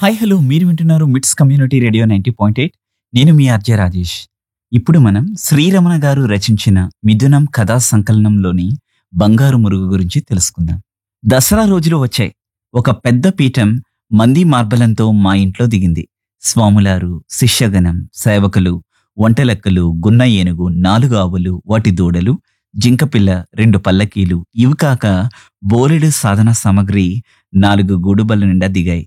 hi hello మీరు వింటున్నారు MITS community radio ninety point eight నేను మీ ఆర్జే రాజేష్ ఇప్పుడు మనం శ్రీరమణ గారు రచించిన మిథునం కథా సంకలనంలోని బంగారు మురుగు గురించి తెలుసుకుందాం దసరా రోజులు వచ్చాయి ఒక పెద్ద పీఠం మంది మార్బలంతో మా ఇంట్లో దిగింది స్వాములారు శిష్యగణం సేవకులు వంటలెక్కలు గున్న ఏనుగు నాలుగు ఆవులు వాటి దూడలు జింకపిల్ల రెండు పల్లకీలు ఇవి కాక బోలెడు సాధన సామగ్రి నాలుగు గూడుబళ్ళ నిండా దిగాయి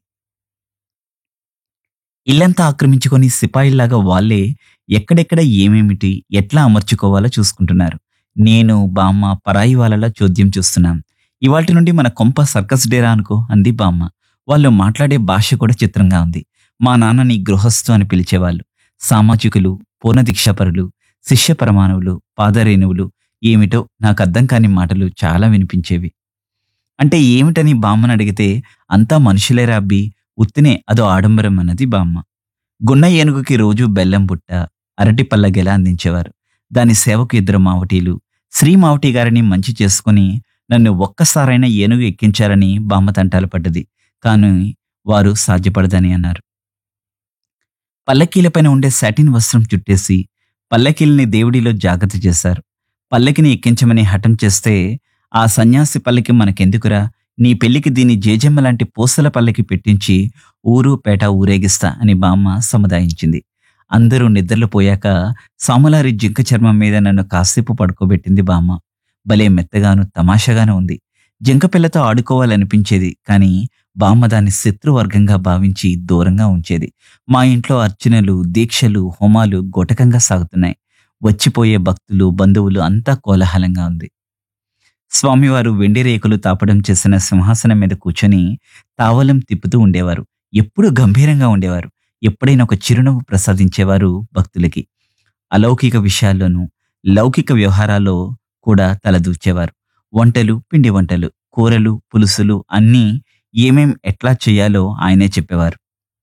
ఇల్లంతా ఆక్రమించుకొని సిపాయిల్లాగా వాళ్ళే ఎక్కడెక్కడ ఏమేమిటి ఎట్లా అమర్చుకోవాలో చూసుకుంటున్నారు నేను బామ్మ పరాయి వాళ్ళలా చోద్యం చూస్తున్నాం ఇవాటి నుండి మన కొంప సర్కస్ డేరా అనుకో అంది బామ్మ వాళ్ళు మాట్లాడే భాష కూడా చిత్రంగా ఉంది మా నాన్నని గృహస్థు అని పిలిచేవాళ్ళు సామాజికులు పూర్ణ దీక్షాపరులు శిష్య పరమాణువులు పాదరేణువులు ఏమిటో నాకు అర్థం కాని మాటలు చాలా వినిపించేవి అంటే ఏమిటని బామ్మని అడిగితే అంతా మనుషులేరా అబ్బి ఉత్తినే అదో ఆడంబరం అన్నది బామ్మ గున్న ఏనుగుకి రోజు బెల్లం బుట్ట అరటి పల్లగెల అందించేవారు దాని సేవకు ఇద్దరు మావటీలు శ్రీ మావటి గారిని మంచి చేసుకుని నన్ను ఒక్కసారైనా ఏనుగు ఎక్కించారని బామ్మ తంటాలు పడ్డది కానీ వారు సాధ్యపడదని అన్నారు పల్లకీలపైన ఉండే సాటిన్ వస్త్రం చుట్టేసి పల్లకీల్ని దేవుడిలో జాగ్రత్త చేశారు పల్లకిని ఎక్కించమని హఠం చేస్తే ఆ సన్యాసి పల్లకి మనకెందుకురా నీ పెళ్లికి దీని జేజమ్మ లాంటి పూసల పల్లకి పెట్టించి ఊరు పేట ఊరేగిస్తా అని బామ్మ సముదాయించింది అందరూ నిద్రలు పోయాక సాములారి జింక చర్మం మీద నన్ను కాసేపు పడుకోబెట్టింది బామ్మ భలే మెత్తగాను తమాషాగాను ఉంది జింక పిల్లతో ఆడుకోవాలనిపించేది కానీ బామ్మ దాన్ని శత్రువర్గంగా భావించి దూరంగా ఉంచేది మా ఇంట్లో అర్చనలు దీక్షలు హోమాలు గొటకంగా సాగుతున్నాయి వచ్చిపోయే భక్తులు బంధువులు అంతా కోలాహలంగా ఉంది స్వామివారు వెండి రేకులు తాపడం చేసిన సింహాసనం మీద కూర్చొని తావలం తిప్పుతూ ఉండేవారు ఎప్పుడూ గంభీరంగా ఉండేవారు ఎప్పుడైనా ఒక చిరునవ్వు ప్రసాదించేవారు భక్తులకి అలౌకిక విషయాల్లోనూ లౌకిక వ్యవహారాల్లో కూడా తలదూర్చేవారు వంటలు పిండి వంటలు కూరలు పులుసులు అన్నీ ఏమేం ఎట్లా చేయాలో ఆయనే చెప్పేవారు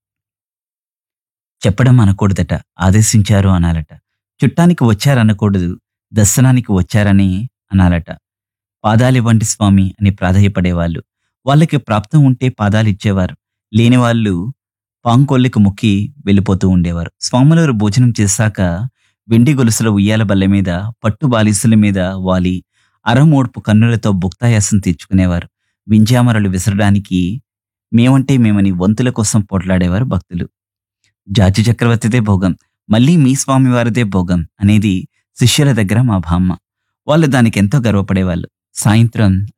చెప్పడం అనకూడదట ఆదేశించారు అనాలట చుట్టానికి వచ్చారనకూడదు దర్శనానికి వచ్చారని అనాలట పాదాలివ్వండి స్వామి అని ప్రాధాయపడేవాళ్ళు వాళ్ళకి ప్రాప్తం ఉంటే పాదాలు ఇచ్చేవారు లేని వాళ్ళు పాంకొల్లికి ముక్కి వెళ్ళిపోతూ ఉండేవారు స్వాములవారు భోజనం చేశాక వెండి గొలుసుల ఉయ్యాల బల్ల మీద పట్టు బాలిసుల మీద వాలి అరమోడ్పు కన్నులతో భుక్తాయాసం తీర్చుకునేవారు వింజామరలు విసరడానికి మేమంటే మేమని వంతుల కోసం పోట్లాడేవారు భక్తులు జాతి చక్రవర్తిదే భోగం మళ్ళీ మీ స్వామివారిదే భోగం అనేది శిష్యుల దగ్గర మా బామ్మ వాళ్ళు దానికి ఎంతో గర్వపడేవాళ్ళు సాయంత్రం